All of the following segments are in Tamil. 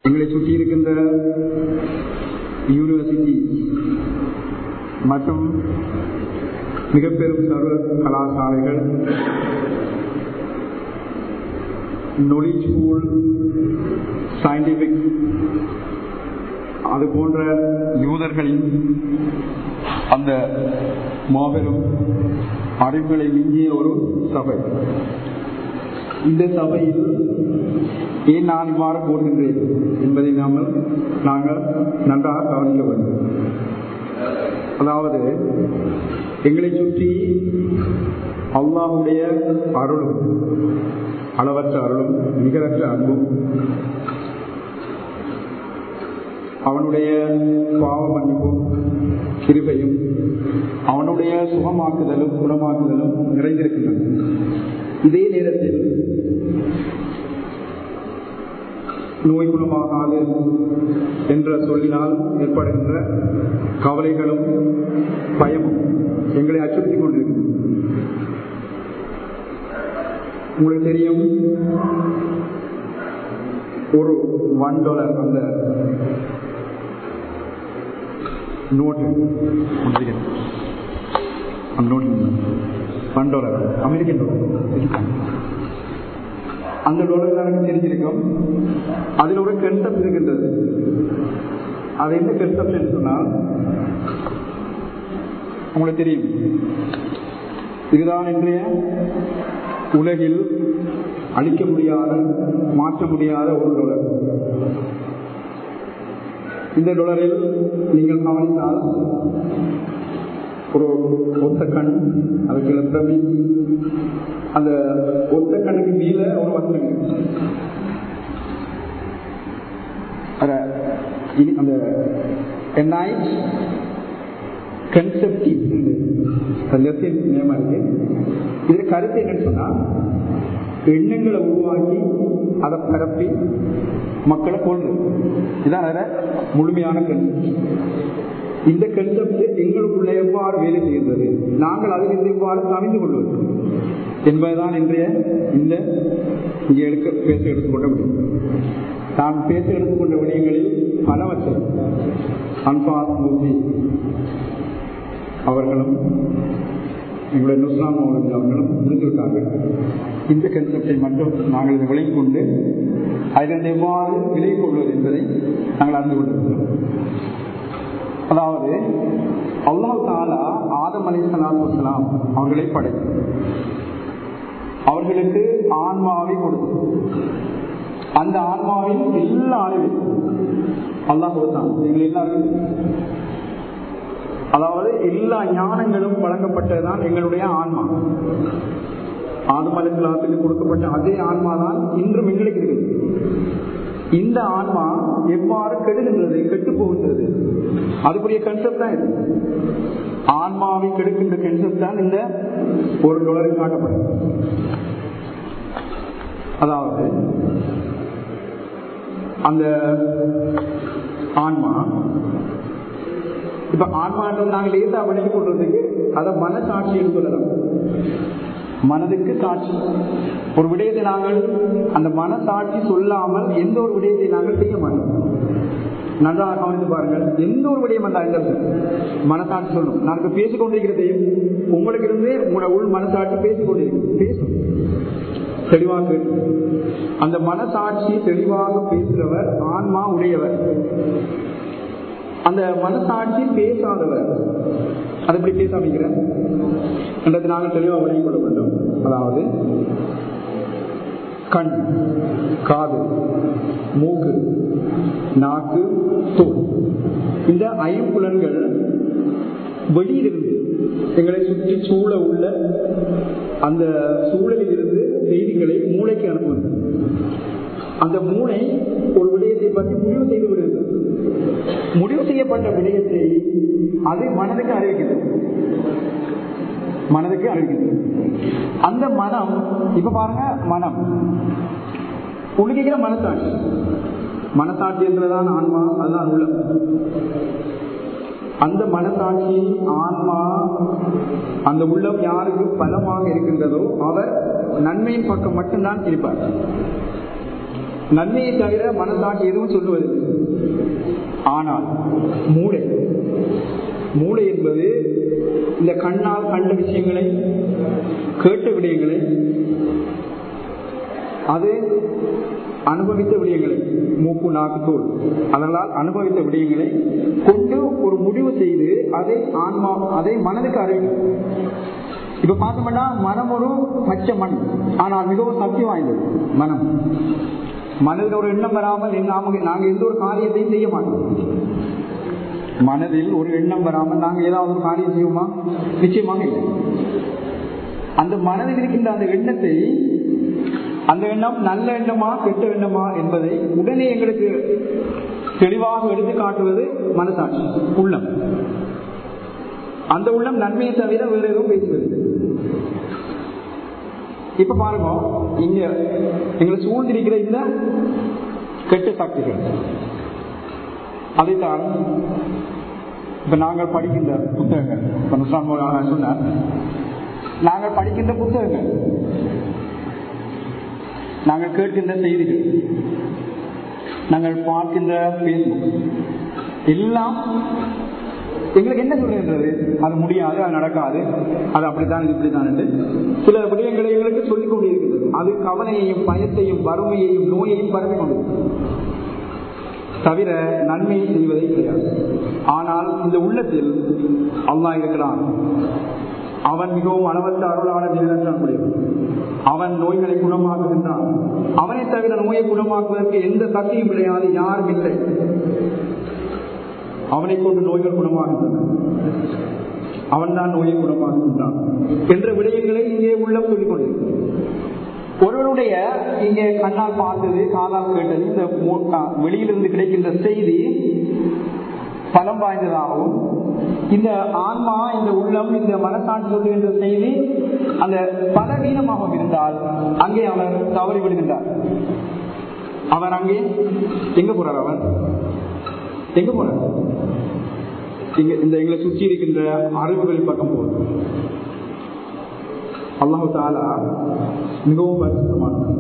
எங்களை சுற்றி இருக்கின்ற யூனிவர்சிட்டி மற்றும் மிக பெரும் சர்வ கலாசாலைகள் knowledge pool scientific அது போன்ற யூதர்களின் அந்த மாபெரும் அறிவுகளை மிஞ்சிய ஒரு சபை இந்த சபையில் ஏன் நான் இவ்வாறு கூறுகின்றேன் என்பதை நாங்கள் நாங்கள் நன்றாக கவனிக்க வேண்டும் அதாவது எங்களை சுற்றி அல்லாஹுடைய அருளும் அளவற்ற அருளும் நிகரற்ற அன்பும் அவனுடைய பாவ மன்னிப்பும் கிருபையும் அவனுடைய சுகமாக்குதலும் குணமாக்குதலும் நிறைந்திருக்கின்றன இதே நேரத்தில் நோய் குணமாகாது என்ற சொல்லினால் ஏற்படுகின்ற கவலைகளும் பயமும் எங்களை அச்சுறுத்திக் கொண்டிருக்கிறது உங்களுக்கு தெரியும் ஒரு ஒன் டாலர் அந்த நோட்டு அந்த note one dollar American dollar அந்த டாலர் எனக்கு தெரிஞ்சிருக்கும் அதில் ஒரு கன்செப்ட் இருக்கின்றது அது என்ன கன்செப்ட் சொன்னால் உங்களுக்கு தெரியும் இதுதான் இன்றைய உலகில் அழிக்க முடியாத மாற்ற முடியாத ஒரு டாலர் இந்த டாலரில் நீங்கள் கவனித்தால் ஒரு ஒத்த கண் அதுக்கு பிரமி அந்த ஒத்த கண்ணுக்கு மேல ஒரு வசனம் இருக்கு அந்த என்ஐட் கன்செப்டிவ் நேமா இருக்கு இதுல கருத்து என்னன்னு சொன்னா எண்ணங்களை உருவாக்கி அதை பரப்பி மக்களை கொள்றது இதான் வேற முழுமையான கன்செப்ட் இந்த கன்செப்ட் எங்களுக்குள்ள எவ்வாறு வேலை செய்கின்றது நாங்கள் அதில் எவ்வாறு கவிந்து கொள்வது என்பதுதான் இன்றைய இந்த இங்கே எடுக்க பேச எடுத்துக்கொண்ட முடியும் நான் பேச எடுத்துக்கொண்ட விடயங்களில் பலவற்றை அன்பாஸ் மூர்த்தி அவர்களும் எங்களுடைய நுஸ்லாம் மௌலவி அவர்களும் முடித்துவிட்டார்கள் இந்த கன்செப்டை மட்டும் நாங்கள் இதை விலை கொண்டு அதிலிருந்து எவ்வாறு விலை கொள்வது என்பதை நாங்கள் அறிந்து கொண்டிருக்கிறோம் அதாவது அல்லாஹ் தாலா ஆதம் அலி சலாத்துலாம் அவர்களை படைத்து அவர்களுக்கு ஆன்மாவை கொடுத்து அந்த ஆன்மாவின் எல்லா அறிவும் அல்லாஹ் கொடுத்தான் எங்கள் எல்லாருக்கும் அதாவது எல்லா ஞானங்களும் வழங்கப்பட்டதுதான் எங்களுடைய ஆன்மா ஆதம் அலிஸ்லாத்துக்கு கொடுக்கப்பட்ட அதே ஆன்மா தான் இன்றும் எங்களுக்கு இருக்குது இந்த ஆன்மா எவ்வாறு கெடுகின்றது கெட்டு போகின்றது அதுக்குரிய கன்செப்ட் தான் இது ஆன்மாவை கெடுக்கின்ற கன்செப்ட் தான் இந்த ஒரு டொலரில் காட்டப்படும் அதாவது அந்த ஆன்மா இப்ப ஆன்மான்றது நாங்கள் லேசா விளக்கி கொள்றதுக்கு அதை மனசாட்சின்னு சொல்லலாம் மனதுக்கு சாட்சி ஒரு விடயத்தை நாங்கள் அந்த மனசாட்சி சொல்லாமல் எந்த ஒரு விடயத்தை நாங்கள் செய்ய மாட்டோம் நன்றாக கவனித்து பாருங்கள் எந்த ஒரு விடயம் அந்த இந்த மனசாட்சி சொல்லணும் நான் இப்ப பேசிக் கொண்டிருக்கிறதையும் உங்களுக்கு இருந்தே உங்களோட உள் மனசாட்சி பேசிக் கொண்டிருக்கிறது பேசும் தெளிவாக அந்த மனசாட்சி தெளிவாக பேசுகிறவர் ஆன்மா உடையவர் அந்த மனசாட்சி பேசாதவர் அது எப்படி பேச அப்படிங்கிற என்றது நாங்கள் தெளிவாக விளங்கிக் கொள்ள வேண்டும் அதாவது கண் காது மூக்கு நாக்கு தோல் இந்த ஐம்புலன்கள் வெளியிலிருந்து எங்களை சுற்றி சூழ உள்ள அந்த சூழலில் இருந்து செய்திகளை மூளைக்கு அனுப்புவது அந்த மூளை ஒரு விடயத்தை பற்றி முடிவு செய்து விடுகிறது முடிவு செய்யப்பட்ட விடயத்தை அது மனதுக்கு அறிவிக்கிறது மனதுக்கு அறிவிக்கிறது அந்த மனம் இப்ப பாருங்க மனம் உழுகிற மனசாட்சி மனசாட்சி என்றதான் ஆன்மா அதுதான் உள்ள அந்த மனசாட்சி ஆன்மா அந்த உள்ளம் யாருக்கு பலமாக இருக்கின்றதோ அவர் நன்மையின் பக்கம் மட்டும்தான் இருப்பார் நன்மையை தவிர மனசாட்சி எதுவும் சொல்லுவதில்லை ஆனால் மூளை மூளை என்பது இந்த கண்ணால் கண்ட விஷயங்களை கேட்ட விடயங்களை அது அனுபவித்த விடயங்களை மூக்கு நாக்கு தோல் அதனால் அனுபவித்த விடயங்களை கொண்டு ஒரு முடிவு செய்து அதை ஆன்மா அதை மனதுக்கு அறிவிக்கும் இப்ப பார்த்தோம்னா மனம் ஒரு பச்சை மண் ஆனால் மிகவும் சக்தி வாய்ந்தது மனம் மனதில் ஒரு எண்ணம் வராமல் நாம நாங்க எந்த ஒரு காரியத்தையும் செய்ய மாட்டோம் மனதில் ஒரு எண்ணம் வராமல் நாங்க ஏதாவது ஒரு காரியம் செய்வோமா நிச்சயமாக இல்லை அந்த மனதில் இருக்கின்ற அந்த எண்ணத்தை அந்த எண்ணம் நல்ல எண்ணமா கெட்ட எண்ணமா என்பதை உடனே எங்களுக்கு தெளிவாக எடுத்து காட்டுவது மனசாட்சி உள்ளம் அந்த உள்ளம் நன்மையை தவிர வேற எதுவும் பேசுவதில்லை இப்ப பாருங்க இங்க எங்களை சூழ்ந்திருக்கிற இந்த கெட்ட சக்திகள் அதைத்தான் இப்ப நாங்கள் படிக்கின்ற புத்தகங்கள் சொன்னார் நாங்கள் படிக்கின்ற புத்தகங்கள் நாங்கள் கேட்கின்ற செய்திகள் நாங்கள் பார்க்கின்ற பேஸ்புக் எல்லாம் எங்களுக்கு என்ன சொல்லுகின்றது அது முடியாது அது நடக்காது அது அப்படித்தான் இது இப்படித்தான் என்று சில விடயங்களை எங்களுக்கு சொல்லிக் கொண்டிருக்கிறது அது கவலையையும் பயத்தையும் வறுமையையும் நோயையும் பரவி கொண்டு தவிர நன்மையை செய்வதை கிடையாது ஆனால் இந்த உள்ளத்தில் அல்லா இருக்கிறான் அவன் மிகவும் அளவற்ற அருளான நிலையற்றான் முடியும் அவன் நோய்களை குணமாக்குகின்றான் அவனை தவிர நோயை குணமாக்குவதற்கு எந்த சக்தியும் கிடையாது யாரும் இல்லை அவனை கொண்டு நோய்கள் குணமாகின்றன அவன் தான் நோயை குணமாக்குகின்றான் என்ற விடயங்களை இங்கே உள்ளம் சொல்லிக் கொண்டிருக்கிறது ஒருவருடைய இங்கே கண்ணால் பார்த்தது காதால் கேட்டது இந்த வெளியிலிருந்து கிடைக்கின்ற செய்தி பலம் வாய்ந்ததாகவும் இந்த ஆன்மா இந்த உள்ளம் இந்த மனசாட்சி சொல்லுகின்ற செய்தி அந்த பலவீனமாகவும் இருந்தால் அங்கே அவர் தவறி விடுகின்றார் அவர் அங்கே எங்க போறார் அவர் எங்க போறார் இங்க இந்த எங்களை சுற்றி இருக்கின்ற அறிவுகளின் பக்கம் போறது அல்லாஹு தாலா மிகவும் பரிசுத்தமானவன்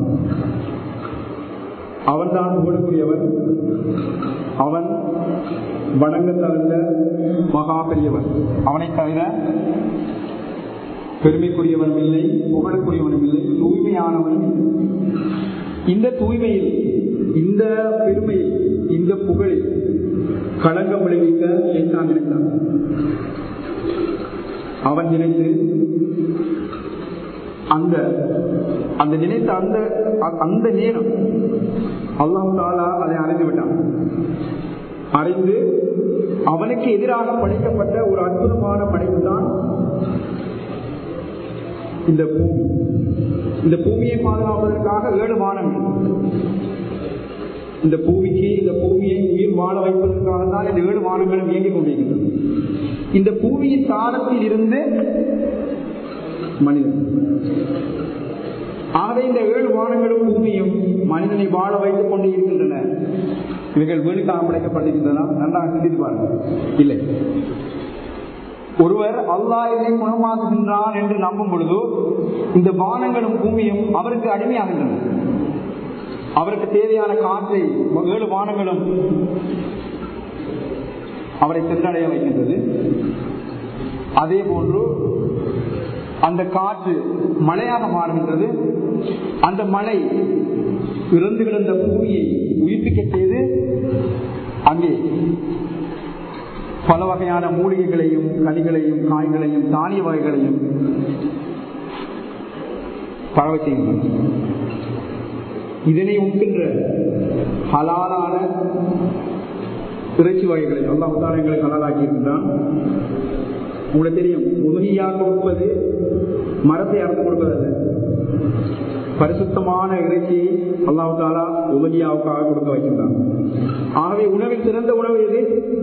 அவன் தான் புகழக்கூடியவன் அவன் வணங்க தவிர மகா பெரியவன் அவனை தவிர பெருமைக்குரியவனும் இல்லை புகழக்கூடியவனும் இல்லை தூய்மையானவனும் இல்லை இந்த தூய்மையில் இந்த பெருமையில் இந்த புகழில் களங்கம் விளைவிக்க சேத்தான் நினைத்தான் அவன் நினைத்து அந்த அந்த நினைத்த அந்த அந்த நேரம் அல்லாஹ் தாலா அதை அறிந்து விட்டான் அறிந்து அவனுக்கு எதிராக படைக்கப்பட்ட ஒரு அற்புதமான படைப்பு தான் இந்த பூமி இந்த பூமியை பாதுகாப்பதற்காக ஏழு வானங்கள் இந்த பூமிக்கு இந்த பூமியை உயிர் வாழ வைப்பதற்காக தான் இந்த ஏழு வானங்களும் இயங்கிக் கொண்டிருக்கின்றன இந்த பூமியின் தாளத்தில் இருந்து மனிதன் ஆகவே இந்த ஏழு வானங்களும் பூமியும் மனிதனை வாழ வைத்துக் கொண்டு இருக்கின்றன இவைகள் வீணுக்காக படைக்கப்பட்டிருக்கின்றன நன்றாக சிந்தித்து பாருங்கள் இல்லை ஒருவர் அல்லாஹ் என்னை குணமாக்குகின்றான் என்று நம்பும் பொழுது இந்த வானங்களும் பூமியும் அவருக்கு அடிமையாகின்றன அவருக்கு தேவையான காற்றை ஏழு வானங்களும் அவரை சென்றடைய வைக்கின்றது அதே போன்று அந்த காற்று மழையாக மாறுகின்றது அந்த மழை இறந்து கிடந்த பூமியை உயிர்ப்பிக்க செய்து அங்கே பல வகையான மூலிகைகளையும் கனிகளையும் காய்களையும் தானிய வகைகளையும் பரவ செய்கின்றன இதனை உண்கின்ற ஹலாலான இறைச்சி வகைகளை அல்லாஹால எங்களை ஹலாலாக்கி இருக்கின்றான் உங்களுக்கு தெரியும் உதவியாக கொடுப்பது மரத்தை அறுத்து கொடுப்பதல்ல பரிசுத்தமான இறைச்சியை அல்லாஹு தாலா உதவியாவுக்காக கொடுக்க வைக்கின்றான் ஆகவே உணவில் சிறந்த உணவு எது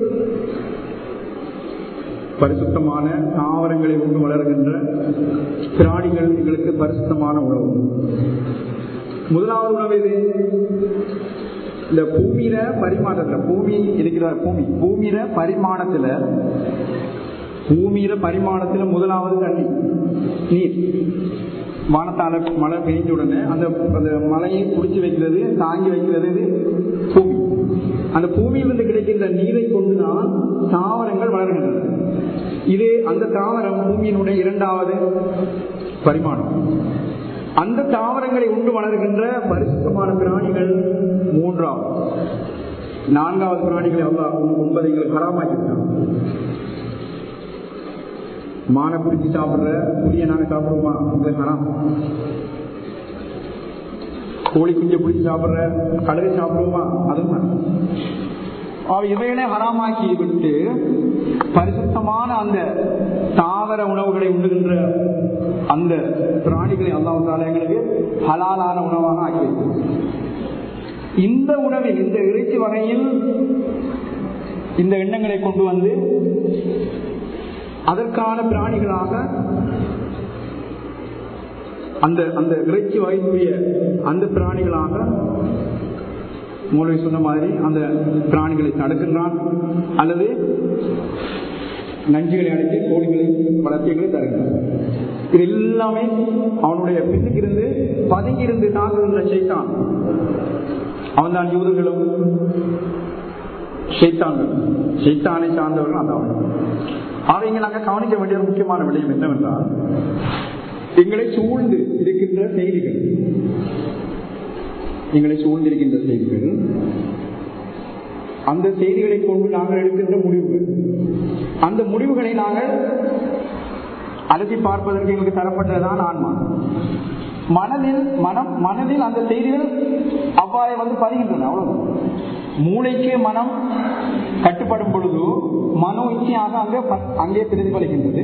பரிசுத்தமான தாவரங்களை உண்டு வளர்கின்ற பிராணிகள் எங்களுக்கு பரிசுத்தமான உணவு முதலாவது உணவு எது இந்த பூமியில பரிமாணத்துல பூமி இருக்கிற பூமி பூமியில பரிமாணத்துல பூமியில பரிமாணத்துல முதலாவது தண்ணி நீர் வானத்தால மழை பெய்ஞ்ச உடனே அந்த அந்த மலையை குடிச்சு வைக்கிறது தாங்கி வைக்கிறது இது பூமி அந்த பூமியிலிருந்து கிடைக்கின்ற நீரை கொண்டுதான் தாவரங்கள் வளர்கின்றன இது அந்த தாவரம் பூமியினுடைய இரண்டாவது பரிமாணம் அந்த தாவரங்களை உண்டு வளர்கின்ற பரிசுத்தமான பிராணிகள் மூன்றாவது நான்காவது பிராணிகளை அல்லா ஒன்பதை எங்களுக்கு ஹராமாக்கிட்டான் மானை பிடிச்சி சாப்பிடுற புளிய நாங்க சாப்பிடுவோமா உங்களுக்கு ஹராம் கோழி குஞ்சை பிடிச்சி சாப்பிடுற கழுதை சாப்பிடுவோமா அதுவும் அவ இவைகளை ஹராமாக்கி விட்டு பரிசுத்தமான அந்த தாவர உணவுகளை உண்ணுகின்ற அந்த பிராணிகளை அல்லாஹால எங்களுக்கு ஹலாலான உணவாக ஆக்கியிருக்கு இந்த உணவில் இந்த இறைச்சி வகையில் இந்த எண்ணங்களை கொண்டு வந்து அதற்கான பிராணிகளாக அந்த அந்த இறைச்சி வகைக்குரிய அந்த பிராணிகளாக மூலவை சொன்ன மாதிரி அந்த பிராணிகளை தடுக்கின்றான் அல்லது நஞ்சுகளை அடைத்து கோழிகளை வளர்ச்சிகளை தருகின்றான் இது எல்லாமே அவனுடைய பின்னுக்கு இருந்து பதுங்கி இருந்து தாக்குகின்ற செய்தான் அவன் தான் யூதர்களும் செய்தான்கள் செய்தானை சார்ந்தவர்கள் அந்த அவன் ஆக இங்க நாங்கள் கவனிக்க வேண்டிய ஒரு முக்கியமான விடயம் என்னவென்றால் எங்களை சூழ்ந்து இருக்கின்ற செய்திகள் எங்களை சூழ்ந்திருக்கின்ற செய்திகள் அந்த செய்திகளை கொண்டு நாங்கள் எடுக்கின்ற முடிவுகள் அந்த முடிவுகளை நாங்கள் அலசி பார்ப்பதற்கு எங்களுக்கு தரப்பட்டதுதான் ஆன்மா மனதில் மனம் மனதில் அந்த செய்திகள் அவ்வாறே வந்து பதிகின்றன அவ்வளவு மூளைக்கு மனம் கட்டுப்படும் பொழுது மனோ இச்சையாக அங்கே அங்கே பிரதிபலிக்கின்றது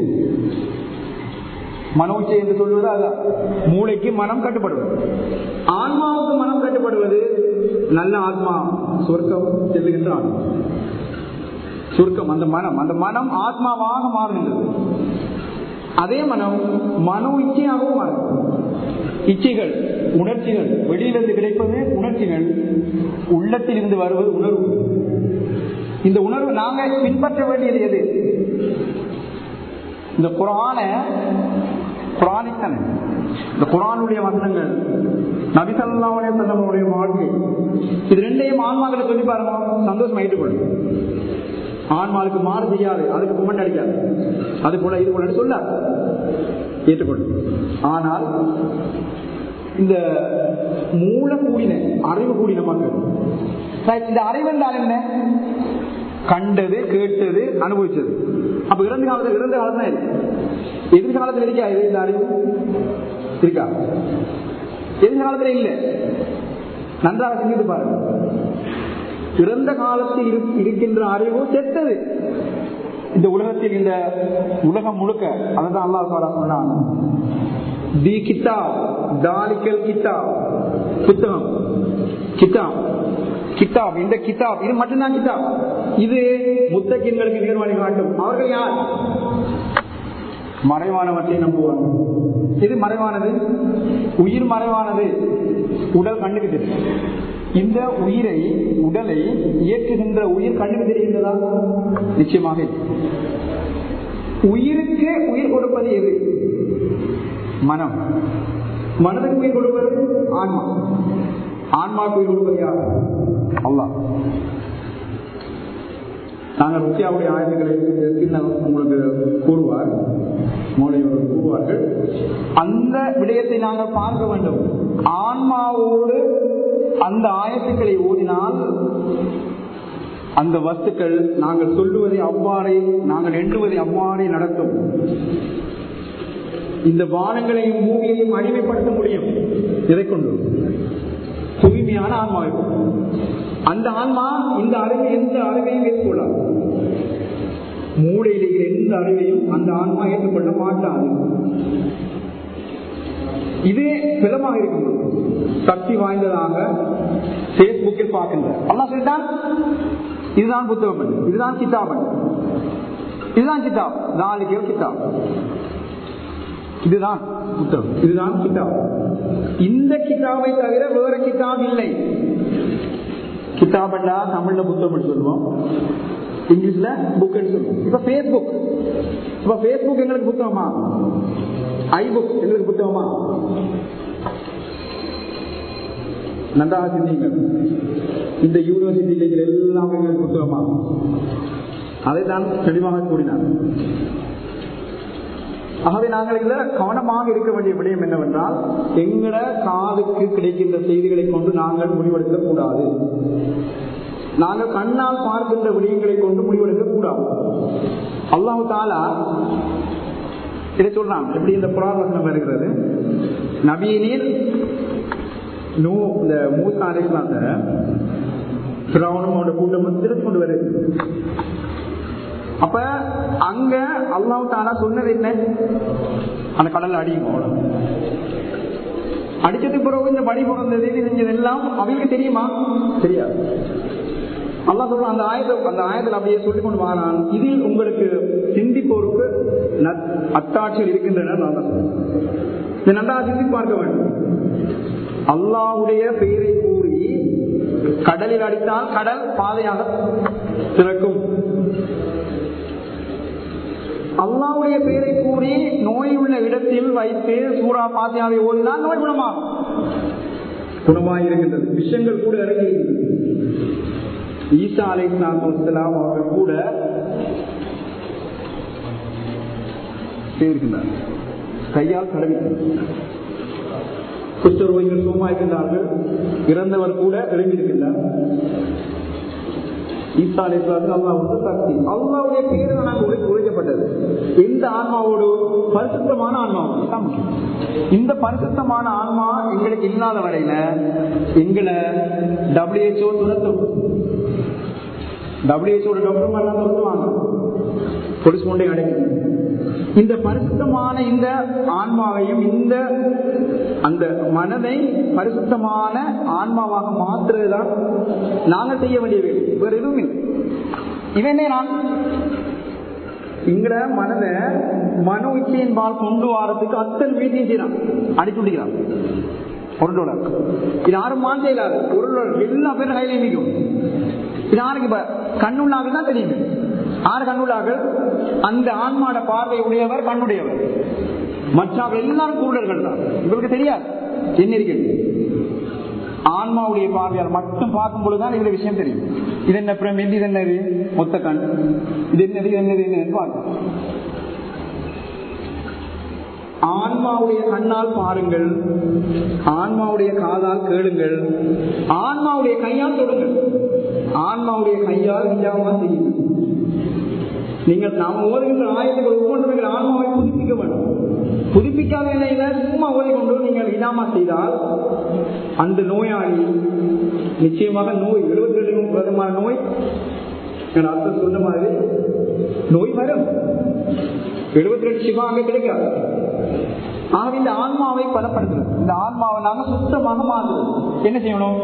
மனோ இச்சை என்று சொல்வது அதான் மூளைக்கு மனம் கட்டுப்படுவது ஆன்மாவுக்கு மனம் கட்டுப்படுவது நல்ல ஆத்மா சொர்க்கம் செல்லுகின்ற ஆன்மா சுருக்கம் அந்த மனம் அந்த மனம் ஆத்மாவாக மாறுகின்றது அதே மனம் மனோ இச்சையாகவும் மாறுகிறது இச்சைகள் உணர்ச்சிகள் வெளியிலிருந்து கிடைப்பது உணர்ச்சிகள் உள்ளத்தில் இருந்து வருவது உணர்வு இந்த உணர்வு நாங்க பின்பற்ற வேண்டியது எது இந்த குரான குரானித்தன இந்த குரானுடைய வசனங்கள் நபிசல்லாவுடைய செல்லவனுடைய வாழ்க்கை இது ரெண்டையும் ஆன்மாக்களை சொல்லி பாருங்க சந்தோஷம் ஏற்றுக்கொள்ளும் ஆன்மாவுக்கு மாறு செய்யாது அதுக்கு கும்மண்ட் அடிக்காது அது போல இது போல சொல்ல ஏற்றுக்கொள்ளும் ஆனால் இந்த மூல கூடின அறிவு கூடின மக்கள் இந்த அறிவு என்றால் என்ன கண்டது கேட்டது அனுபவிச்சது அப்ப இறந்த காலத்தில் இறந்த காலம் தான் எதிர்காலத்தில் இருக்கா இது இந்த அறிவு இருக்கா எதிர்காலத்தில் இல்லை நன்றாக சிந்தித்து பாருங்க இறந்த காலத்தில் இருக்கின்ற அறிவு செத்தது இந்த உலகத்தில் இந்த உலகம் முழுக்க அதுதான் அல்லா சாரா சொன்னான் தி கித்தாப் தாலிக்கல் கித்தாப் புத்தகம் கித்தாப் கித்தாப் இந்த கித்தாப் இது மட்டும்தான் கித்தாப் இது முத்தகின்களுக்கு நிகழ்வாணி காட்டும் அவர்கள் யார் மறைவானவற்றை நம்புவாங்க இது மறைவானது உயிர் மறைவானது உடல் கண்ணுக்கு தெரியும் இந்த உயிரை உடலை இயக்குகின்ற உயிர் கண்ணுக்கு தெரிகின்றதா நிச்சயமாக உயிருக்கு உயிர் கொடுப்பது எது மனம் மனதுக்கு உயிர் கொடுப்பது ஆன்மா ஆன்மாவுக்கு உயிர் கொடுப்பது யார் அல்லா நாங்கள் ருக்கியாவுடைய ஆயுதங்களை உங்களுக்கு கூறுவார் மூளையோடு கூறுவார்கள் அந்த விடயத்தை நாங்கள் பார்க்க வேண்டும் ஆன்மாவோடு அந்த ஆயத்துக்களை ஓதினால் அந்த வஸ்துக்கள் நாங்கள் சொல்லுவதை அவ்வாறே நாங்கள் எண்ணுவதை அவ்வாறே நடத்தும் இந்த வானங்களையும் பூமியையும் அடிமைப்படுத்த முடியும் இதை கொண்டு தூய்மையான ஆன்மாவை அந்த ஆன்மா இந்த அறிவை எந்த அறிவையும் ஏற்றுக்கொள்ளாது மூளையில் எந்த அறிவையும் அந்த ஆன்மா ஏற்றுக்கொள்ள மாட்டாது இதே பிளமாக இருக்கும் சக்தி வாய்ந்ததாக பேஸ்புக்கில் பார்க்கின்ற அல்லா சொல்லிட்டான் இதுதான் புத்தகம் இதுதான் கிதாபன் இதுதான் கிதாப் நாளைக்கு கிதாப் இதுதான் புத்தகம் இதுதான் கிதாப் இந்த கிதாபை தவிர வேற கிதாப் இல்லை கிதாபண்டா தமிழ்ல புத்தகம் சொல்லுவோம் இங்கிலீஷ்ல புக் சொல்லுவோம் இப்ப பேஸ்புக் இப்ப பேஸ்புக் எங்களுக்கு புத்தகமா ஐ புக் எங்களுக்கு புத்தகமா நன்றாக சிந்திங்க இந்த யூனிவர்சிட்டிகள் எல்லாம் எங்களுக்கு புத்தகமா அதை தான் தெளிவாக கூறினார் ஆகவே நாங்கள் இதுல கவனமாக இருக்க வேண்டிய விடயம் என்னவென்றால் எங்கட காதுக்கு கிடைக்கின்ற செய்திகளை கொண்டு நாங்கள் முடிவெடுக்க கூடாது நாங்கள் கண்ணால் பார்க்கின்ற விடயங்களை கொண்டு முடிவெடுக்க கூடாது அல்லாஹு தாலா இதை சொல்றான் எப்படி இந்த புறான் வசனம் வருகிறது நபியினில் நூ இந்த மூசா அலிஸ்லாத்த பிறவனும் அவனோட கூட்டம் திருத்தி கொண்டு வருது அப்ப அங்க அல்லாஹ் தாலா சொன்னது என்ன அந்த கடல்ல அடியும் அவ்வளவு அடிச்சதுக்கு பிறகு இந்த படி பிறந்தது இது செஞ்சது எல்லாம் அவங்களுக்கு தெரியுமா தெரியாது அல்லா சொல்ற அந்த ஆயத்தை அந்த ஆயத்தில் அப்படியே சொல்லிக் கொண்டு வாரான் இதில் உங்களுக்கு சிந்திப்போருக்கு அத்தாட்சிகள் இருக்கின்றன நான் தான் இதை நன்றாக சிந்தி பார்க்க வேண்டும் அல்லாவுடைய பெயரை கூறி கடலில் அடித்தால் கடல் பாதையாக திறக்கும் அல்லாவுடைய பெயரை கூறி நோய் உள்ள இடத்தில் வைத்து சூறா பாத்தியாவை ஓதினால் நோய் குணமாகும் குணமாயிருக்கின்றது விஷயங்கள் கூட இறங்கி ஈசா அலை இஸ்லாம் அவர்கள் கூட செய்திருக்கின்றார் கையால் கடவி குஷ்டரோகிகள் சுகமாயிருக்கின்றார்கள் இறந்தவர் கூட எழுந்திருக்கின்றார் ஈசா அலிஸ்லாத்துக்கு அல்லா வந்து சக்தி அல்லாவுடைய பேரு நாங்கள் உழைக்கப்பட்டது இந்த ஆன்மாவோடு பரிசுத்தமான ஆன்மா இந்த பரிசுத்தமான ஆன்மா எங்களுக்கு இல்லாத வரையில எங்களை டபிள்யூஹெச்ஓ துரத்தும் டபிள்யூஹெச்ஓ டாக்டர் எல்லாம் துரத்துவாங்க பொலிஸ் கொண்டே அடைக்கும் இந்த பரிசுத்தமான இந்த ஆன்மாவையும் இந்த அந்த மனதை பரிசுத்தமான ஆன்மாவாக மாற்றுறதுதான் நாங்க செய்ய வேண்டிய வேலை வேற எதுவும் இல்லை இவனே நான் இங்கட மனதை மனோ இச்சையின் பால் கொண்டு வாரத்துக்கு அத்தனை வீட்டையும் செய்யறான் அடிச்சு விடுகிறான் ஒரு டாலர் இது யாரும் மான் செய்யலாது ஒரு டாலர் எல்லா பேரும் கையில நிற்கும் இது யாருக்கு இப்ப கண்ணுள்ளாக தான் தெரியும் ஆறு கண்ணுள்ளாக அந்த ஆன்மாட பார்வை உடையவர் கண்ணுடையவர் மற்றவர்கள் எல்லாரும் குருடர்கள் தான் உங்களுக்கு தெரியாது என்ன இருக்கிறது ஆன்மாவுடைய பார்வையால் மட்டும் பார்க்கும் பொழுதுதான் இந்த விஷயம் தெரியும் இது என்ன பிரமிட் இது என்னது மொத்த கண் இது என்னது இது என்னது என்னது பார்க்கும் ஆன்மாவுடைய கண்ணால் பாருங்கள் ஆன்மாவுடைய காதால் கேளுங்கள் ஆன்மாவுடைய கையால் தொடுங்கள் ஆன்மாவுடைய கையால் நிஜாமா செய்யுங்கள் நீங்கள் நாம் ஓதுகின்ற ஆயத்துக்கள் ஒவ்வொன்றும் ஆன்மாவை புதுப்பிக்க வேண்டும் புதுப்பிக்காத நிலையில சும்மா ஓதிக்கொண்டு நீங்கள் இனாமா செய்தால் அந்த நோயாளி நிச்சயமாக நோய் எழுபத்தி ரெண்டு விதமான நோய் அர்த்தம் சொன்ன மாதிரி நோய் வரும் எழுபத்தி ரெண்டு சிவா அங்க கிடைக்காது ஆகவே இந்த ஆன்மாவை பலப்படுத்துறது இந்த ஆன்மாவை நாங்க சுத்தமாக மாற்றுறது என்ன செய்யணும்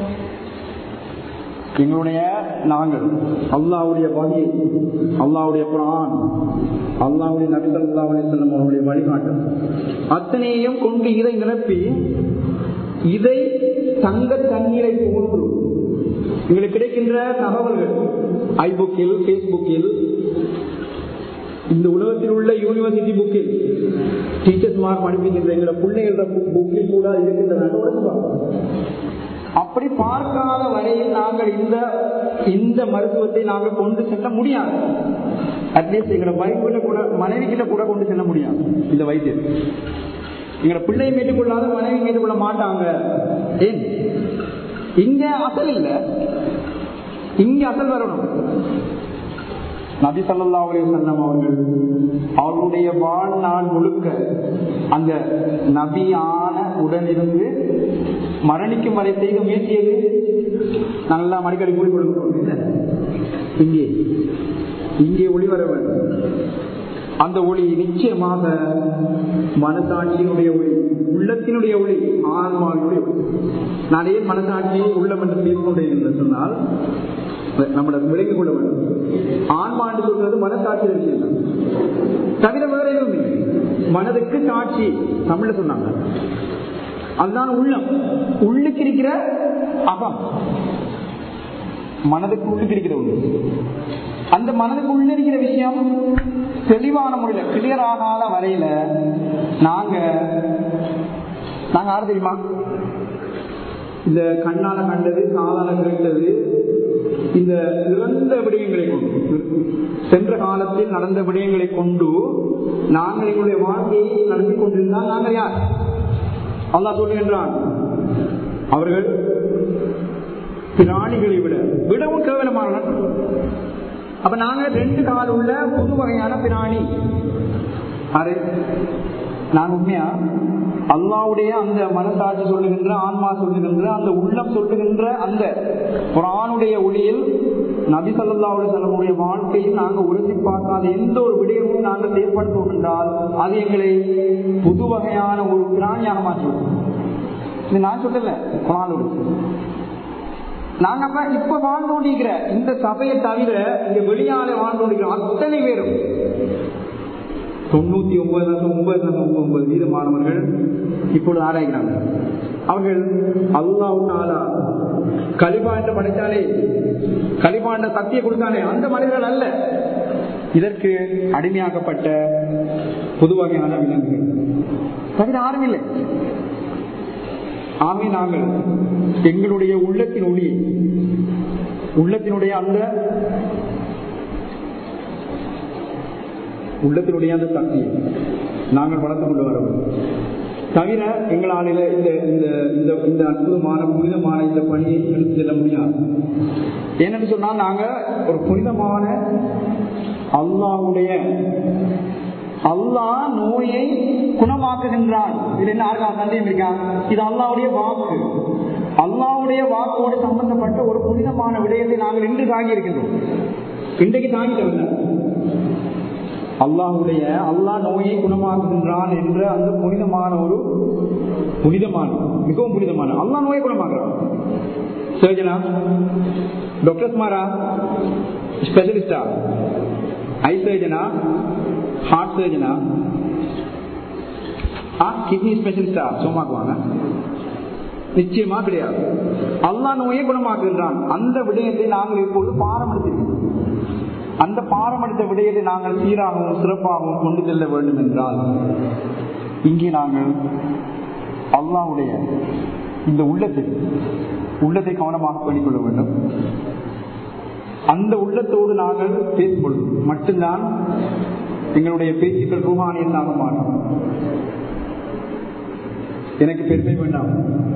எங்களுடைய நாங்கள் அல்லாவுடைய வகை அல்லாவுடைய குரான் அல்லாவுடைய நபிசல் அல்லாவுடைய செல்லும் அவருடைய வழிகாட்டு அத்தனையும் கொண்டு இதை நிரப்பி இதை தங்க தண்ணீரை போன்று எங்களுக்கு கிடைக்கின்ற தகவல்கள் ஐபுக்கில் பேஸ்புக்கில் இந்த உலகத்தில் உள்ள யூனிவர்சிட்டி புக்கில் டீச்சர்ஸ் மார்க் படிப்பிக்கின்ற எங்களோட பிள்ளைகள புக்கில் கூட இருக்கின்றன அப்படி பார்க்காத வரையில் நாங்கள் இந்த இந்த மருத்துவத்தை நாங்கள் கொண்டு செல்ல முடியாது அட்லீஸ்ட் எங்களோட வைஃப்கிட்ட கூட மனைவி கிட்ட கூட கொண்டு செல்ல முடியாது இந்த வைத்தியம் எங்களோட பிள்ளையை மீட்டுக்கொள்ளாத மனைவி மீட்டுக்கொள்ள மாட்டாங்க ஏன் இங்க அசல் இல்ல இங்க அசல் வரணும் நபி சல்லா அலி சொன்னம் அவர்கள் அவருடைய வாழ்நாள் முழுக்க அந்த நபியான உடனிருந்து மரணிக்கும் வரை செய்த முயற்சி எது நல்லா அடிக்கடி கூறி கொடுக்கிறோம் இங்கே இங்கே ஒளி வர வேண்டும் அந்த ஒளி நிச்சயமாக மனசாட்சியினுடைய ஒளி உள்ளத்தினுடைய ஒளி ஆன்மாவினுடைய ஒளி நான் ஏன் மனசாட்சியை உள்ளம் என்று பேசிக்கொண்டேன் என்று சொன்னால் நம்மளை விளங்கிக் கொள்ள வேண்டும் ஆன்மா என்று சொல்றது மனசாட்சி விஷயம் தான் தவிர வேற எதுவும் இல்லை மனதுக்கு சாட்சி தமிழ்ல சொன்னாங்க அதுதான் உள்ளம் உள்ளுக்கு இருக்கிற அகம் மனதுக்கு உள்ளுக்கு இருக்கிற ஒன்று அந்த மனதுக்கு உள்ள இருக்கிற விஷயம் தெளிவான முறையில் கிளியர் ஆகாத வரையில நாங்க நாங்க யாரு தெரியுமா இந்த கண்ணால கண்டது காலால கேட்டது இந்த இறந்த விடயங்களை கொண்டு சென்ற காலத்தில் நடந்த விடயங்களை கொண்டு நாங்கள் எங்களுடைய வாழ்க்கையை நடத்தி கொண்டிருந்தால் நாங்கள் யார் அல்லா சொல்லுகின்றான் அவர்கள் பிராணிகளை விட விடவும் கேவலமான அப்ப நாங்க ரெண்டு கால் உள்ள புது வகையான பிராணி அது நான் உண்மையா அல்லாவுடைய அந்த மனசாட்சி சொல்லுகின்ற ஆன்மா சொல்லுகின்ற அந்த உள்ளம் சொல்லுகின்ற அந்த குரானுடைய ஒளியில் நபி சல்லாவுடைய செல்லமுடைய வாழ்க்கையில் நாங்கள் உறுதி பார்க்காத எந்த ஒரு விடயமும் நாங்கள் செயல்படுத்தோம் என்றால் அது எங்களை புது வகையான ஒரு பிராணியாக மாற்றிவிடும் இது நான் சொல்லல குரானோடு நாங்க அப்ப இப்ப வாழ்ந்து கொண்டிருக்கிற இந்த சபையை தவிர இங்க வெளியால வாழ்ந்து கொண்டிருக்கிற அத்தனை பேரும் தொண்ணூத்தி ஒன்பது லட்சம் ஒன்பது லட்சம் ஒன்பது வீத மாணவர்கள் இப்பொழுது ஆராய்கிறாங்க அவர்கள் அல்லாவுனாலா களிபாண்ட படைத்தாலே களிபாண்ட சக்தியை கொடுத்தானே அந்த மனிதர்கள் அல்ல இதற்கு அடிமையாக்கப்பட்ட புது வகையான விலங்குகள் தவிர யாரும் இல்லை ஆமே நாங்கள் எங்களுடைய உள்ளத்தின் ஒளியை உள்ளத்தினுடைய அந்த உள்ளத்தினுடைய அந்த சக்தியை நாங்கள் வளர்த்து கொண்டு வர தவிர எங்களால் இந்த இந்த இந்த இந்த அற்புதமான புனிதமான இந்த பணியை எடுத்து செல்ல முடியாது ஏனென்று சொன்னால் நாங்க ஒரு புனிதமான அல்லாவுடைய அல்லாஹ் நோயை குணமாக்குகின்றான் இது என்ன யாருக்கா சந்தேகம் இருக்கா இது அல்லாவுடைய வாக்கு அல்லாவுடைய வாக்கோடு சம்பந்தப்பட்ட ஒரு புனிதமான விடயத்தை நாங்கள் இன்று தாங்கி இருக்கின்றோம் இன்றைக்கு தாங்கிட்டோம் அல்லாஹுடைய அல்லாஹ் நோயை குணமாக்குகின்றான் என்ற அந்த புனிதமான ஒரு புனிதமான மிகவும் புனிதமான அல்லாஹ் நோயை குணமாக்குறான் சர்ஜனா டாக்டர்ஸ் மாரா ஸ்பெஷலிஸ்டா ஐ சர்ஜனா ஹார்ட் சர்ஜனா கிட்னி ஸ்பெஷலிஸ்டா சும்மாக்குவாங்க நிச்சயமா கிடையாது அல்லா நோயை குணமாக்குகின்றான் அந்த விடயத்தை நாங்கள் இப்போது பாரம்பரியத்திருக்கிறோம் அந்த பாரமடித்த விடயத்தை நாங்கள் சீராகவும் சிறப்பாகவும் கொண்டு செல்ல வேண்டும் என்றால் இங்கே நாங்கள் அல்லாவுடைய இந்த உள்ளத்தை உள்ளத்தை கவனமாக பண்ணிக்கொள்ள வேண்டும் அந்த உள்ளத்தோடு நாங்கள் பேசிக்கொள்ளும் மட்டும்தான் எங்களுடைய பேச்சுக்கள் ரூபானியத்தாக மாறும் எனக்கு பெருமை வேண்டாம்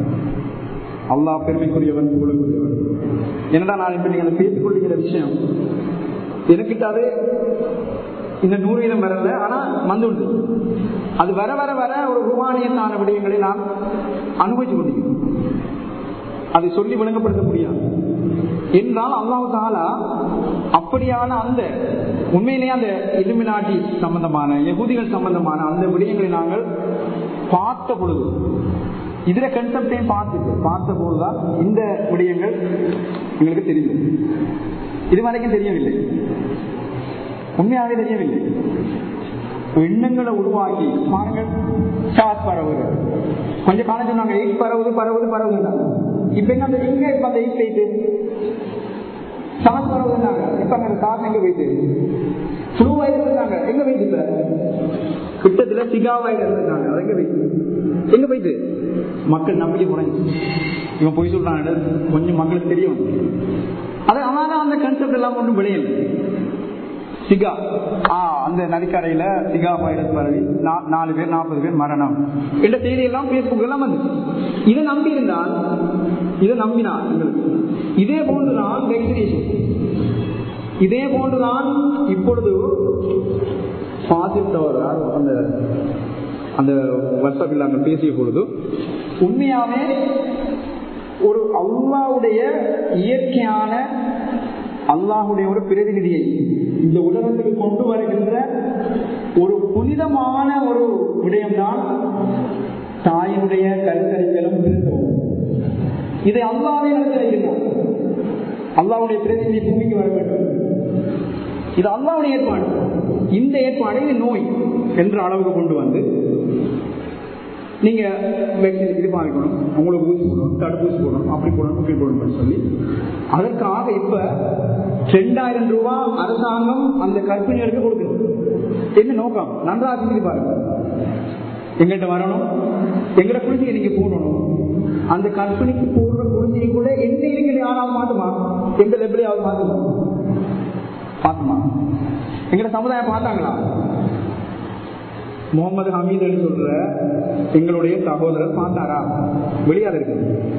அல்லாஹ் பெருமைக்குரியவன் புகழக்கூடியவன் என்னடா நான் இப்ப நீங்கள் பேசிக் கொள்ளுகிற விஷயம் எனக்கிட்ட அது இந்த நூறினம் வரல ஆனா வந்துண்டு அது வர வர வர ஒரு ரூபானியத்தான விடயங்களை நாம் அனுபவித்துக் கொண்டிருக்கிறோம் அதை சொல்லி விளங்கப்படுத்த முடியாது என்றால் அல்லாஹு தாலா அப்படியான அந்த உண்மையிலேயே அந்த இலுமினாட்டி சம்பந்தமான எகுதிகள் சம்பந்தமான அந்த விடயங்களை நாங்கள் பார்த்த பொழுது இதுல கன்செப்டையும் பார்த்து பார்த்த போதுதான் இந்த விடயங்கள் எங்களுக்கு தெரியும் இது வரைக்கும் தெரியவில்லை உண்மையாகவே தெரியவில்லை எண்ணங்களை உருவாக்கி பாருங்கள் சாஸ் பரவுது கொஞ்சம் காலம் சொன்னாங்க எயிட் பரவுது பரவுது பரவுது இப்ப என்ன அந்த எங்க இப்ப அந்த எயிட் போயிட்டு சாஸ் பரவுதுன்னாங்க இப்ப அங்க சாஸ் எங்க போயிட்டு ஃப்ளூ வைரஸ் இருந்தாங்க எங்க போயிட்டு இப்ப கிட்டத்துல சிகா வைரஸ் இருந்தாங்க அது எங்க போயிட்டு எங்க போயிட்டு மக்கள் நம்பிக்கை குறைஞ்சு இவன் போய் சொல்றாங்க கொஞ்சம் மக்களுக்கு தெரியும் அது ஆனால் அந்த கன்செப்ட் எல்லாம் ஒன்றும் விளையல சிகா ஆ அந்த நதிக்கரையில சிகா வைரஸ் பரவி நாலு பேர் நாற்பது பேர் மரணம் இந்த செய்தி எல்லாம் பேஸ்புக் எல்லாம் வந்து இதை நம்பி இருந்தால் இதை நம்பினார் இதே போன்றுதான் வெக்சினேஷன் இதே போன்றுதான் இப்பொழுது பாசிட்டவர் அந்த அந்த வாட்ஸ்அப்பில் நாங்கள் பேசிய பொழுது உண்மையாவே ஒரு அல்லாவுடைய இயற்கையான அல்லாஹுடைய ஒரு பிரதிநிதியை இந்த உலகத்துக்கு கொண்டு வருகின்ற ஒரு புனிதமான ஒரு விடயம்தான் தாயினுடைய கருத்தரிக்கலும் திருத்தவும் இதை அல்லாவே நடத்திருக்கிறார் அல்லாவுடைய பிரதிநிதி பூமிக்கு வர வேண்டும் இது அல்லாவுடைய ஏற்பாடு இந்த ஏற்பாடு இது நோய் என்ற அளவுக்கு கொண்டு வந்து நீங்க வேக்சின் இது பாதிக்கணும் உங்களுக்கு ஊசி போடணும் தடுப்பூசி போடணும் அப்படி போடணும் இப்படி போடணும்னு சொல்லி அதற்காக இப்ப ரெண்டாயிரம் ரூபாய் அரசாங்கம் அந்த கர்ப்பிணிகளுக்கு கொடுக்குது என்ன நோக்கம் நன்றாக சிந்தித்து பாருங்க எங்கிட்ட வரணும் எங்கட குழந்தைய நீங்க போடணும் அந்த கற்பனைக்கு போடுற குழந்தைக்குள்ள என்ன நீங்க யாராவது மாட்டுமா எங்க எப்படியாவது மாட்டுமா பார்த்துமா எங்கட சமுதாயம் பார்த்தாங்களா முகமது ஹமீத் சொல்ற எங்களுடைய சகோதரர் பார்த்தாரா வெளியாத இருக்கு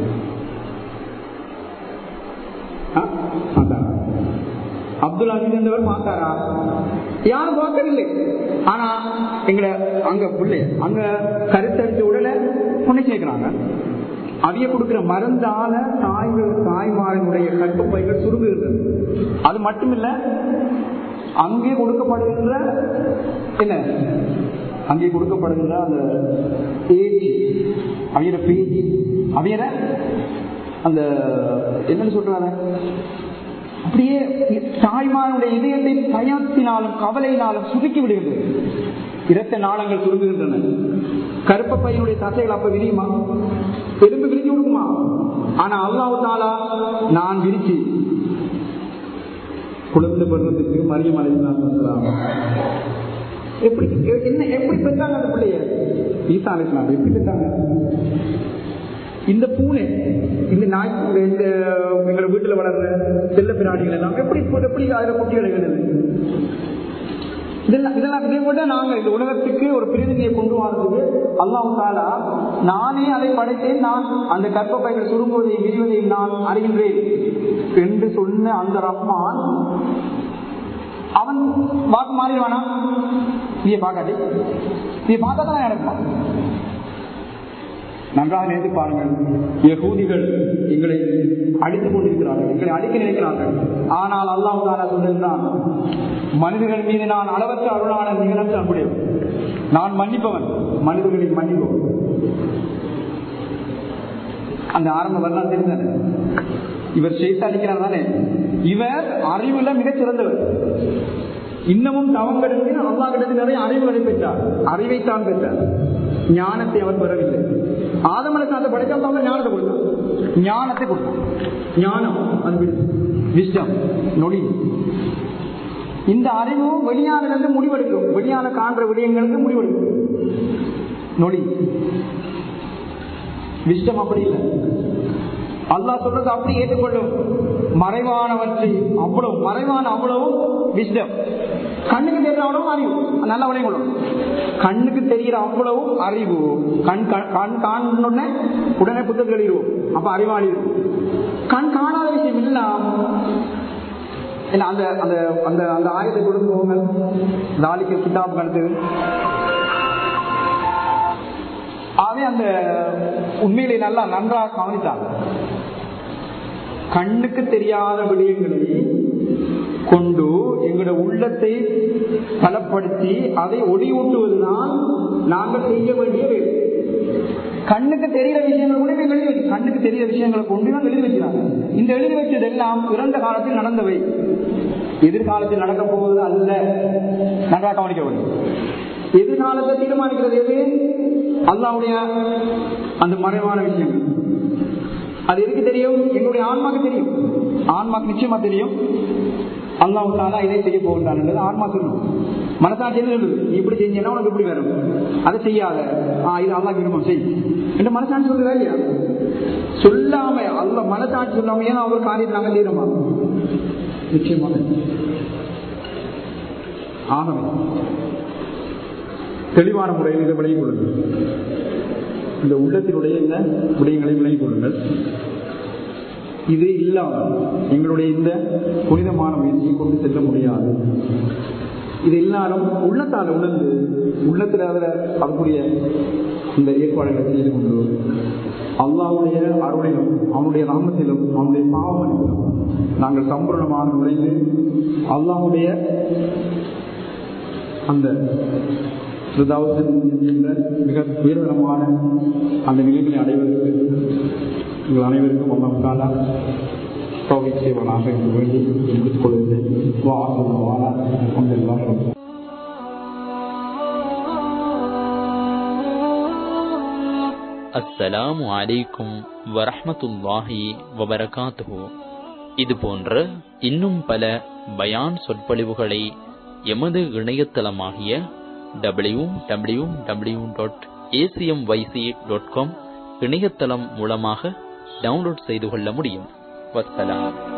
பார்த்தாரா அப்துல் அசீஸ் என்பவர் பார்த்தாரா யாரும் பார்க்கவில்லை ஆனா எங்களை அங்க பிள்ளை அங்க கருத்தரிச்ச உடனே பொண்ணு சேர்க்கிறாங்க அவிய கொடுக்கிற மருந்தால தாய்கள் தாய்மாரனுடைய கட்டுப்பைகள் சுருங்குகின்றது அது மட்டுமில்ல அங்கே கொடுக்கப்படுகின்ற என்ன அங்கே கொடுக்கப்படுகின்ற அந்த ஏஜ் அவையிற பேஜ் அவையிற அந்த என்னன்னு சொல்றாங்க அப்படியே தாய்மாருடைய இதயத்தை பயத்தினாலும் கவலையினாலும் சுருக்கி விடுகிறது இரத்த நாளங்கள் சுருங்குகின்றன கருப்ப பையனுடைய தசைகள் அப்ப விரியுமா எலும்பு விரிஞ்சு கொடுக்குமா ஆனா அல்லாஹு தாலா நான் விரிச்சு குழந்தை பருவத்துக்கு மரியம் அலைக்கலாம் எப்படி என்ன எப்படி பெற்றாங்க அந்த பிள்ளைய ஈசா அலைக்கலாம் எப்படி பெற்றாங்க இந்த பூனை இந்த நாய் இந்த எங்க வீட்டுல வளர்ற செல்ல பிராணிகள் எல்லாம் எப்படி எப்படி அதுல குட்டி அடைகிறது இதெல்லாம் இதெல்லாம் இதை விட நாங்க இந்த உலகத்துக்கு ஒரு பிரதிநிதியை கொண்டு வரதுக்கு அல்லாஹ் தாலா நானே அதை படைத்தேன் நான் அந்த கற்பப்பைகள் சுருங்குவதையும் விரிவதையும் நான் அறிகின்றேன் என்று சொன்ன அந்த ரஹ்மான் அவன் வாக்கு மாறிடுவானா நீ பார்க்காட்டி நீ பார்த்தா தான் நடக்குமா நன்றாக நினைத்து பாருங்கள் யகூதிகள் எங்களை அடித்துக் கொண்டிருக்கிறார்கள் எங்களை அடிக்க நினைக்கிறார்கள் ஆனால் அல்லாஹ் தாலா சொல்லுகிறான் மனிதர்கள் மீது நான் அளவற்ற அருளான நிகழற்ற அன்புடையவன் நான் மன்னிப்பவன் மனிதர்களை மன்னிப்பவன் அந்த ஆரம்ப வரலாறு தெரிந்தானே இவர் செய்து அடிக்கிறார் தானே இவர் அறிவுல மிகச் சிறந்தவர் இன்னமும் தவங்கெடுத்து அல்லா கிடத்து நிறைய அறிவுகளை பெற்றார் அறிவைத்தான் பெற்றார் ஞானத்தை அவர் பெறவில்லை ஆதமனுக்கு அந்த படைத்தால் அவங்க ஞானத்தை கொடுத்தார் ஞானத்தை கொடுத்தார் ஞானம் அன்பு விஷ்டம் நொடி இந்த அறிவு வெளியானிலிருந்து முடிவெடுக்கும் வெளியான காண்ற விடயங்களுக்கு முடிவெடுக்கும் நொடி விஷ்டம் அப்படி இல்லை அல்லாஹ் சொல்றது அப்படி ஏற்றுக்கொள்ளும் மறைவானவற்றை அவ்வளவு மறைவான அவ்வளவும் விஷ்டம் கண்ணுக்கு தெரிகிற அவ்வளவும் அறிவு நல்ல வளையம் கொள்ளணும் கண்ணுக்கு தெரிகிற அவ்வளவும் அறிவு கண் கண் காணுன்னு உடனே புத்தகத்தில் எழுதுவோம் அப்ப அறிவாளி கண் காணாத விஷயம் இல்லாம் அந்த அந்த அந்த அந்த ஆயுதத்தை கொடுத்து போங்க நாளைக்கு கிட்டாப் கணத்து ஆகவே அந்த உண்மையிலே நல்லா நன்றாக கவனித்தாங்க கண்ணுக்கு தெரியாத விடயங்களை கொண்டு எங்களோட உள்ளத்தை பலப்படுத்தி அதை ஒளியூட்டுவதுதான் நாங்கள் செய்ய வேண்டிய வேலை கண்ணுக்கு தெரிகிற விஷயங்கள் கூட இவங்க எழுதி வச்சு கண்ணுக்கு தெரிகிற விஷயங்களை கொண்டு இவங்க எழுதி வைக்கிறாங்க இந்த எழுதி வச்சதெல்லாம் பிறந்த காலத்தில் நடந்தவை எதிர்காலத்தில் நடக்க போவது அல்ல நன்றாக கவனிக்க வேண்டும் எதிர்காலத்தை தீர்மானிக்கிறது எது அல்லாவுடைய அந்த மறைவான விஷயங்கள் அது எதுக்கு தெரியும் எங்களுடைய ஆன்மாக்கு தெரியும் ஆன்மாக்கு நிச்சயமா தெரியும் அல்லாஹ் தாலா இதை செய்ய போகின்றான் ஆன்மா சொல்லும் மனசாட்சி என்ன சொல்லுது நீ இப்படி செஞ்சேன்னா உனக்கு இப்படி வரும் அதை செய்யாத ஆஹ் இது அல்லா விரும்பம் செய் என்று மனசாட்சி சொல்லுதா இல்லையா சொல்லாம அல்ல மனசாட்சி சொல்லாம ஏன்னா அவர் காரியத்தை நாங்கள் செய்யறோமா நிச்சயமாக ஆகவே தெளிவான முறையில் இதை விலகிக் கொள்ளுங்கள் இந்த உள்ளத்தினுடைய என்ன விடயங்களை விலகிக் கொள்ளுங்கள் இது இல்லாமல் எங்களுடைய இந்த புனிதமான முயற்சியை கொண்டு செல்ல முடியாது இது எல்லாரும் உள்ளத்தால் உணர்ந்து உள்ளத்தில் அதில் அதற்குரிய இந்த ஏற்பாடுகளை செய்து கொண்டு அல்லாவுடைய அருளிலும் அவனுடைய நாமத்திலும் அவனுடைய பாவமனிலும் நாங்கள் சம்பூர்ணமாக நுழைந்து அல்லாவுடைய அந்த மிக உயர்தரமான அந்த நிலைகளை அடைவதற்கு உங்கள் அனைவருக்கும் அம்மா காலா தோகை செய்வனாக வேண்டி முடித்துக் கொள்கிறேன் வாசல் வாழ அஸ்ஸலாமு அலைக்கும் வரஹ்மத்துல்லாஹி வபரகாத்துஹு இது போன்ற இன்னும் பல பயான் சொற்பொழிவுகளை எமது இணையதளமாகிய W W W dot ACM YC dot com இணையதளம் மூலமாக டவுன்லோட் செய்து கொள்ள முடியும் வஸ்ஸலாம்